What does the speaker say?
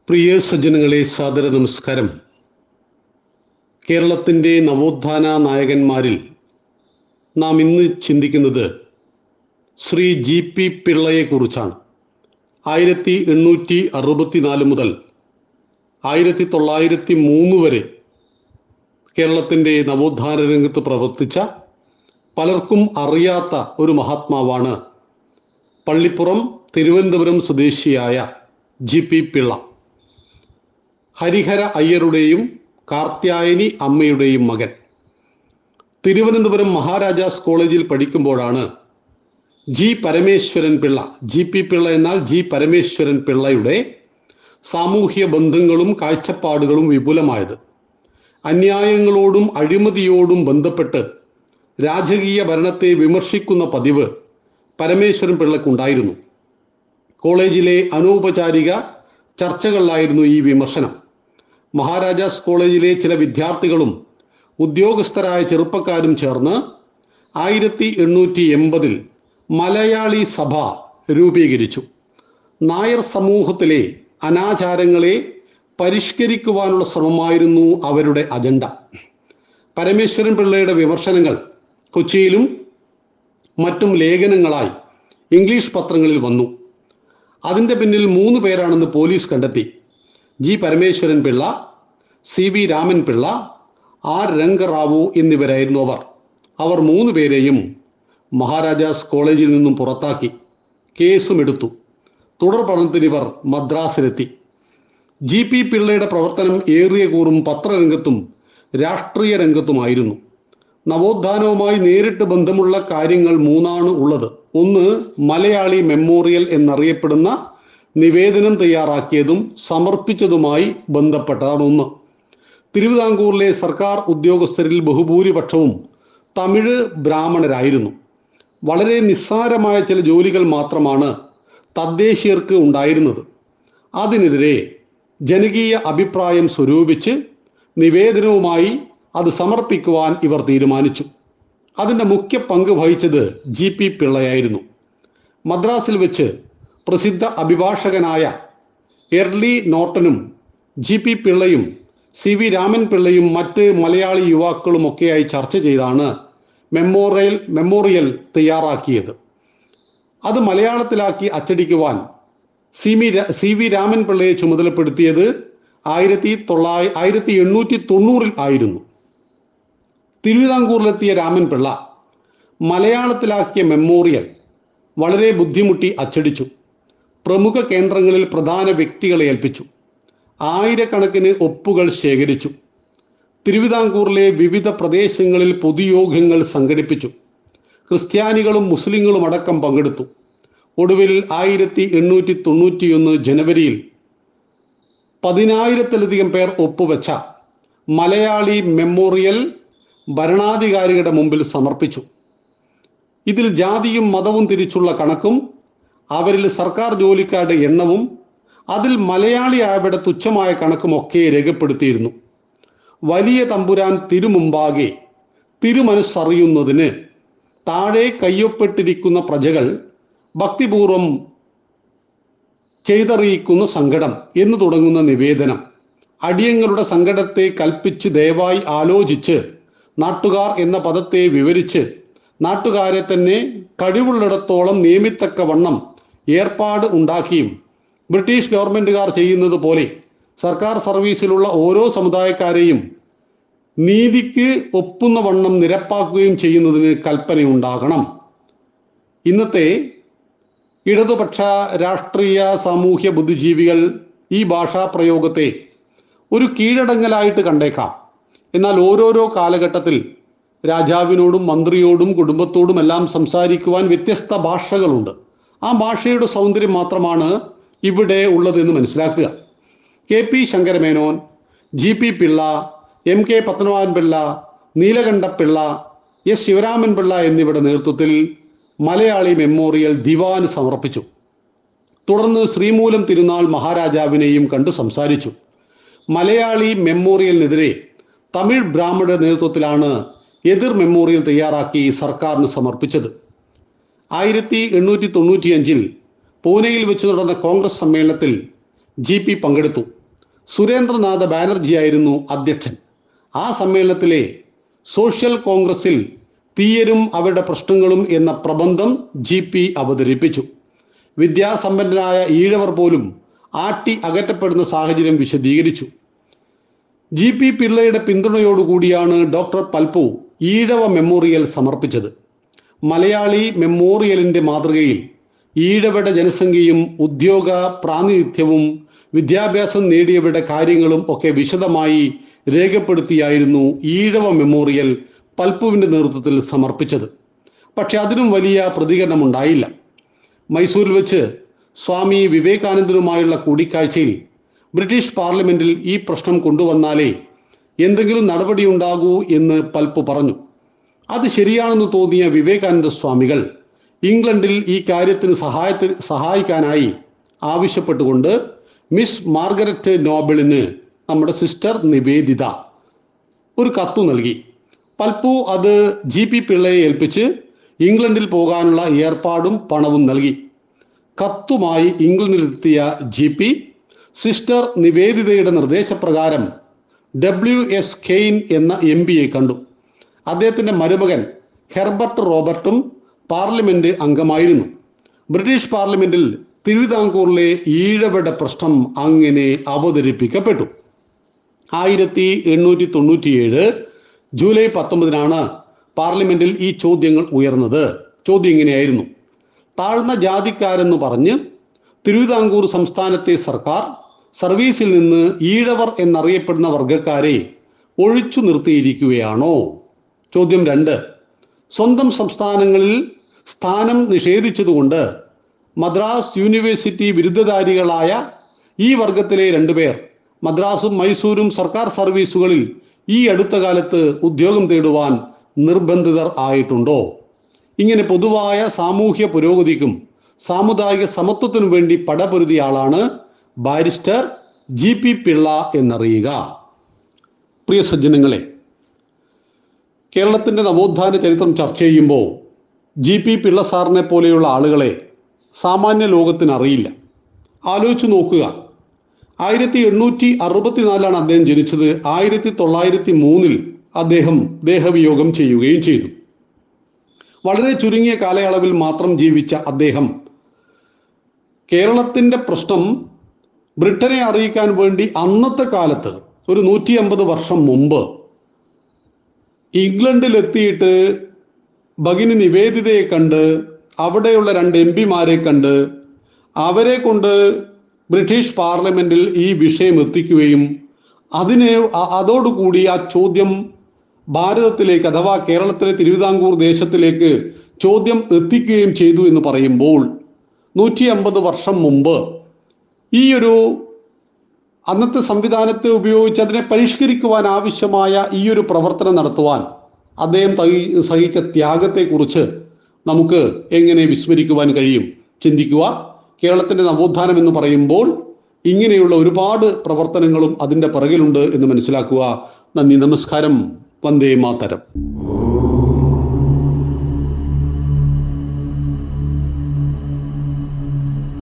പ്രിയ സജ്ജനങ്ങളെ സാദര നമസ്കാരം കേരളത്തിൻ്റെ നവോത്ഥാന നായകന്മാരിൽ നാം ഇന്ന് ചിന്തിക്കുന്നത് ശ്രീ ജി പി പിള്ളയെക്കുറിച്ചാണ് ആയിരത്തി എണ്ണൂറ്റി അറുപത്തിനാല് മുതൽ ആയിരത്തി തൊള്ളായിരത്തി മൂന്ന് വരെ കേരളത്തിൻ്റെ നവോത്ഥാന രംഗത്ത് പ്രവർത്തിച്ച പലർക്കും അറിയാത്ത ഒരു മഹാത്മാവാണ് പള്ളിപ്പുറം തിരുവനന്തപുരം സ്വദേശിയായ ജി പി പിള്ള ഹരിഹര അയ്യരുടെയും കാർത്യായനി അമ്മയുടെയും മകൻ തിരുവനന്തപുരം മഹാരാജാസ് കോളേജിൽ പഠിക്കുമ്പോഴാണ് G Parameswaran Pillai G P Pillai എന്നാൽ ജി പരമേശ്വരൻ പിള്ളയുടെ സാമൂഹ്യ ബന്ധങ്ങളും കാഴ്ചപ്പാടുകളും വിപുലമായത് അന്യായങ്ങളോടും അഴിമതിയോടും ബന്ധപ്പെട്ട് രാജകീയ ഭരണത്തെ വിമർശിക്കുന്ന പതിവ് പരമേശ്വരൻ പിള്ളക്കുണ്ടായിരുന്നു കോളേജിലെ അനൗപചാരിക ചർച്ചകളിലായിരുന്നു ഈ വിമർശനം മഹാരാജാസ് കോളേജിലെ ചില വിദ്യാർത്ഥികളും ഉദ്യോഗസ്ഥരായ ചെറുപ്പക്കാരും ചേർന്ന് ആയിരത്തി എണ്ണൂറ്റി എൺപതിൽ മലയാളി സഭ രൂപീകരിച്ചു നായർ സമൂഹത്തിലെ അനാചാരങ്ങളെ പരിഷ്കരിക്കുവാനുള്ള ശ്രമമായിരുന്നു അവരുടെ അജണ്ട പരമേശ്വരൻ പിള്ളയുടെ വിമർശനങ്ങൾ കൊച്ചിയിലും മറ്റും ലേഖനങ്ങളായി ഇംഗ്ലീഷ് പത്രങ്ങളിൽ വന്നു അതിൻ്റെ പിന്നിൽ മൂന്ന് പേരാണെന്ന് പോലീസ് കണ്ടെത്തി G Parameswaran Pillai C V Raman Pillai R Rangarao എന്നിവരായിരുന്നു അവർ അവർ മൂന്ന് പേരെയും മഹാരാജാസ് കോളേജിൽ നിന്നും പുറത്താക്കി കേസും എടുത്തു തുടർ പഠനത്തിന് ഇവർ മദ്രാസിലെത്തി ജി പി പിള്ളയുടെ പ്രവർത്തനം ഏറിയ കൂറും പത്രരംഗത്തും രാഷ്ട്രീയ രംഗത്തുമായിരുന്നു നവോത്ഥാനവുമായി നേരിട്ട് ബന്ധമുള്ള കാര്യങ്ങൾ മൂന്നാണ് ഉള്ളത് ഒന്ന് മലയാളി മെമ്മോറിയൽ എന്നറിയപ്പെടുന്ന നിവേദനം തയ്യാറാക്കിയതും സമർപ്പിച്ചതുമായി ബന്ധപ്പെട്ടതാണ് ഒന്ന് തിരുവിതാംകൂറിലെ സർക്കാർ ഉദ്യോഗസ്ഥരിൽ ബഹുഭൂരിപക്ഷവും തമിഴ് ബ്രാഹ്മണരായിരുന്നു വളരെ നിസ്സാരമായ ചില ജോലികൾ മാത്രമാണ് തദ്ദേശീയർക്ക് ഉണ്ടായിരുന്നത് അതിനെതിരെ ജനകീയ അഭിപ്രായം സ്വരൂപിച്ച് നിവേദനവുമായി അത് സമർപ്പിക്കുവാൻ ഇവർ തീരുമാനിച്ചു അതിൻ്റെ മുഖ്യ പങ്ക് വഹിച്ചത് ജി പി പിള്ളയായിരുന്നു മദ്രാസിൽ വെച്ച് പ്രസിദ്ധ അഭിഭാഷകനായ എർലി നോട്ടനും ജി പി പിള്ളയും സി വി രാമൻ പിള്ളയും മറ്റ് മലയാളി യുവാക്കളുമൊക്കെയായി ചർച്ച ചെയ്താണ് മെമ്മോറിയൽ മെമ്മോറിയൽ തയ്യാറാക്കിയത് അത് മലയാളത്തിലാക്കി അച്ചടിക്കുവാൻ C V C V Raman പിള്ളയെ ചുമതലപ്പെടുത്തിയത് ആയിരത്തി തൊള്ളായി ആയിരത്തി എണ്ണൂറ്റി തൊണ്ണൂറിൽ ആയിരുന്നു തിരുവിതാംകൂറിലെത്തിയ രാമൻ പിള്ള മലയാളത്തിലാക്കിയ മെമ്മോറിയൽ വളരെ ബുദ്ധിമുട്ടി അച്ചടിച്ചു പ്രമുഖ കേന്ദ്രങ്ങളിൽ പ്രധാന വ്യക്തികളെ ഏൽപ്പിച്ചു ആയിരക്കണക്കിന് ഒപ്പുകൾ ശേഖരിച്ചു തിരുവിതാംകൂറിലെ വിവിധ പ്രദേശങ്ങളിൽ പൊതുയോഗങ്ങൾ സംഘടിപ്പിച്ചു ക്രിസ്ത്യാനികളും മുസ്ലിങ്ങളും അടക്കം പങ്കെടുത്തു ഒടുവിൽ ആയിരത്തി എണ്ണൂറ്റി തൊണ്ണൂറ്റിയൊന്ന് ജനുവരിയിൽ പതിനായിരത്തിലധികം പേർ ഒപ്പുവെച്ച മലയാളി മെമ്മോറിയൽ ഭരണാധികാരികളുടെ മുമ്പിൽ സമർപ്പിച്ചു ഇതിൽ ജാതിയും മതവും തിരിച്ചുള്ള കണക്കും അവരിൽ സർക്കാർ ജോലിക്കാരുടെ എണ്ണവും അതിൽ മലയാളി ആയവരുടെ തുച്ഛമായ കണക്കുമൊക്കെ രേഖപ്പെടുത്തിയിരുന്നു വലിയ തമ്പുരാൻ തിരുമുമ്പാകെ തിരുമനസ്സറിയുന്നതിന് താഴെ കയ്യൊപ്പെട്ടിരിക്കുന്ന പ്രജകൾ ഭക്തിപൂർവം ചെയ്തറിയിക്കുന്ന സങ്കടം എന്ന് തുടങ്ങുന്ന നിവേദനം അടിയങ്ങളുടെ സങ്കടത്തെ കൽപ്പിച്ച് ദയവായി ആലോചിച്ച് നാട്ടുകാർ എന്ന പദത്തെ വിവരിച്ച് നാട്ടുകാരെ തന്നെ കഴിവുള്ളിടത്തോളം നിയമിത്തക്ക വണ്ണം ഏർപ്പാട് ഉണ്ടാക്കിയും ബ്രിട്ടീഷ് ഗവൺമെൻറ്റുകാർ ചെയ്യുന്നത് പോലെ സർക്കാർ സർവീസിലുള്ള ഓരോ സമുദായക്കാരെയും നീതിക്ക് ഒപ്പുന്ന വണ്ണം നിരപ്പാക്കുകയും ചെയ്യുന്നതിന് കൽപ്പനയുണ്ടാകണം ഇന്നത്തെ ഇടതുപക്ഷ രാഷ്ട്രീയ സാമൂഹ്യ ബുദ്ധിജീവികൾ ഈ ഭാഷാ പ്രയോഗത്തെ ഒരു കീഴടങ്ങലായിട്ട് കണ്ടേക്കാം എന്നാൽ ഓരോരോ കാലഘട്ടത്തിൽ രാജാവിനോടും മന്ത്രിയോടും കുടുംബത്തോടും എല്ലാം സംസാരിക്കുവാൻ വ്യത്യസ്ത ഭാഷകളുണ്ട് ആ ഭാഷയുടെ സൗന്ദര്യം മാത്രമാണ് ഇവിടെ ഉള്ളതെന്ന് മനസ്സിലാക്കുക K P Sankaramenon G P Pillai M K Padmanabhan Pillai Neelakanta Pillai S Sivaraman Pillai എന്നിവരുടെ നേതൃത്വത്തിൽ മലയാളി മെമ്മോറിയൽ ദിവാന് സമർപ്പിച്ചു തുടർന്ന് ശ്രീമൂലം തിരുനാൾ മഹാരാജാവിനെയും കണ്ടു സംസാരിച്ചു മലയാളി മെമ്മോറിയലിനെതിരെ തമിഴ് ബ്രാഹ്മണ നേതൃത്വത്തിലാണ് എതിർ മെമ്മോറിയൽ തയ്യാറാക്കി സർക്കാരിന് സമർപ്പിച്ചത് ആയിരത്തി എണ്ണൂറ്റി തൊണ്ണൂറ്റിയഞ്ചിൽ പൂനെയിൽ വെച്ച് നടന്ന കോൺഗ്രസ് സമ്മേളനത്തിൽ ജി പി പങ്കെടുത്തു സുരേന്ദ്രനാഥ ബാനർജിയായിരുന്നു അധ്യക്ഷൻ ആ സമ്മേളനത്തിലെ സോഷ്യൽ കോൺഗ്രസിൽ തീയരും അവരുടെ പ്രശ്നങ്ങളും എന്ന പ്രബന്ധം ജി പി അവതരിപ്പിച്ചു വിദ്യാസമ്പന്നരായ ഈഴവർ പോലും ആട്ടി അകറ്റപ്പെടുന്ന സാഹചര്യം വിശദീകരിച്ചു ജി പി പിള്ളയുടെ പിന്തുണയോടുകൂടിയാണ് ഡോക്ടർ പൽപു ഈഴവ മെമ്മോറിയൽ സമർപ്പിച്ചത് മലയാളി മെമ്മോറിയലിന്റെ മാതൃകയിൽ ഈഴവയുടെ ജനസംഖ്യയും ഉദ്യോഗ പ്രാതിനിധ്യവും വിദ്യാഭ്യാസം നേടിയവരുടെ കാര്യങ്ങളും ഒക്കെ വിശദമായി രേഖപ്പെടുത്തിയായിരുന്നു ഈഴവ മെമ്മോറിയൽ പൽപ്പുവിന്റെ നേതൃത്വത്തിൽ സമർപ്പിച്ചത് പക്ഷെ അതിനും വലിയ പ്രതികരണമുണ്ടായില്ല മൈസൂരിൽ വെച്ച് സ്വാമി വിവേകാനന്ദനുമായുള്ള കൂടിക്കാഴ്ചയിൽ ബ്രിട്ടീഷ് പാർലമെന്റിൽ ഈ പ്രശ്നം കൊണ്ടുവന്നാലേ എന്തെങ്കിലും നടപടിയുണ്ടാകൂ എന്ന് പൽപ്പ് പറഞ്ഞു അത് ശരിയാണെന്ന് തോന്നിയ വിവേകാനന്ദ സ്വാമികൾ ഇംഗ്ലണ്ടിൽ ഈ കാര്യത്തിന് സഹായത്തിൽ സഹായിക്കാനായി ആവശ്യപ്പെട്ടുകൊണ്ട് മിസ് മാർഗരറ്റ് നോബിളിന് നമ്മുടെ സിസ്റ്റർ നിവേദിത ഒരു കത്തു നൽകി പൽപ്പു അത് ജി പി പിള്ളയെ ഏൽപ്പിച്ച് ഇംഗ്ലണ്ടിൽ പോകാനുള്ള ഏർപ്പാടും പണവും നൽകി കത്തുമായി ഇംഗ്ലണ്ടിലെത്തിയ ജി പി സിസ്റ്റർ നിവേദിതയുടെ നിർദ്ദേശപ്രകാരം ഡബ്ല്യു എസ് കെയിൻ എന്ന എം പിയെ കണ്ടു അദ്ദേഹത്തിന്റെ മരുമകൻ ഹെർബർട്ട് റോബർട്ടും പാർലമെന്റ് അംഗമായിരുന്നു ബ്രിട്ടീഷ് പാർലമെന്റിൽ തിരുവിതാംകൂറിലെ ഈഴവയുടെ പ്രശ്നം അങ്ങനെ അവതരിപ്പിക്കപ്പെട്ടു ആയിരത്തി എണ്ണൂറ്റി തൊണ്ണൂറ്റിയേഴ് ജൂലൈ പത്തൊമ്പതിനാണ് പാർലമെന്റിൽ ഈ ചോദ്യങ്ങൾ ഉയർന്നത് ചോദ്യം ഇങ്ങനെയായിരുന്നു താഴ്ന്ന ജാതിക്കാരെന്ന് പറഞ്ഞ് തിരുവിതാംകൂർ സംസ്ഥാനത്തെ സർക്കാർ സർവീസിൽ നിന്ന് ഈഴവർ എന്നറിയപ്പെടുന്ന വർഗക്കാരെ ഒഴിച്ചു നിർത്തിയിരിക്കുകയാണോ ചോദ്യം രണ്ട് സ്വന്തം സംസ്ഥാനങ്ങളിൽ സ്ഥാനം നിഷേധിച്ചതുകൊണ്ട് മദ്രാസ് യൂണിവേഴ്സിറ്റി ബിരുദധാരികളായ ഈ വർഗത്തിലെ രണ്ടുപേർ മദ്രാസും മൈസൂരും സർക്കാർ സർവീസുകളിൽ ഈ അടുത്ത കാലത്ത് ഉദ്യോഗം തേടുവാൻ നിർബന്ധിതർ ആയിട്ടുണ്ടോ ഇങ്ങനെ പൊതുവായ സാമൂഹ്യ പുരോഗതിക്കും സാമുദായിക സമത്വത്തിനും വേണ്ടി പടപൊരുതിയ ആളാണ് ബാരിസ്റ്റർ ജി പി പിള്ള എന്നറിയുക പ്രിയ സജ്ജനങ്ങളെ കേരളത്തിന്റെ നവോത്ഥാന ചരിത്രം ചർച്ച ചെയ്യുമ്പോൾ ജി പി പിള്ള സാറിനെ പോലെയുള്ള ആളുകളെ സാമാന്യ ലോകത്തിന് അറിയില്ല ആലോചിച്ച് നോക്കുക ആയിരത്തി എണ്ണൂറ്റി അറുപത്തിനാലാണ് അദ്ദേഹം ജനിച്ചത് ആയിരത്തി തൊള്ളായിരത്തി മൂന്നിൽ അദ്ദേഹം ദേഹവിയോഗം ചെയ്യുകയും ചെയ്തു വളരെ ചുരുങ്ങിയ കാലയളവിൽ മാത്രം ജീവിച്ച അദ്ദേഹം കേരളത്തിന്റെ പ്രശ്നം ബ്രിട്ടനെ അറിയിക്കാൻ വേണ്ടി അന്നത്തെ കാലത്ത് ഒരു നൂറ്റി അമ്പത് വർഷം മുമ്പ് ഇംഗ്ലണ്ടിലെത്തിയിട്ട് ഭഗിനി നിവേദിതയെ കണ്ട് അവിടെയുള്ള രണ്ട് എം പിമാരെ കണ്ട് അവരെ കൊണ്ട് ബ്രിട്ടീഷ് പാർലമെന്റിൽ ഈ വിഷയം എത്തിക്കുകയും അതിനെ അ- അതോടുകൂടി ആ ചോദ്യം ഭാരതത്തിലേക്ക് അഥവാ കേരളത്തിലെ തിരുവിതാംകൂർ ദേശത്തിലേക്ക് ചോദ്യം എത്തിക്കുകയും ചെയ്തു എന്ന് പറയുമ്പോൾ നൂറ്റി അമ്പത് വർഷം മുമ്പ് ഈ ഒരു അന്നത്തെ സംവിധാനത്തെ ഉപയോഗിച്ച് അതിനെ പരിഷ്കരിക്കുവാൻ ആവശ്യമായ ഈ ഒരു പ്രവർത്തനം നടത്തുവാൻ അദ്ദേഹം തഹി- സഹിച്ച ത്യാഗത്തെക്കുറിച്ച് നമുക്ക് എങ്ങനെ വിസ്മരിക്കുവാൻ കഴിയും ചിന്തിക്കുക കേരളത്തിന്റെ നവോത്ഥാനം എന്ന് പറയുമ്പോൾ ഇങ്ങനെയുള്ള ഒരുപാട് പ്രവർത്തനങ്ങളും അതിൻ്റെ പിറകിലുണ്ട് എന്ന് മനസ്സിലാക്കുക നന്ദി നമസ്കാരം വന്ദേ മാതരം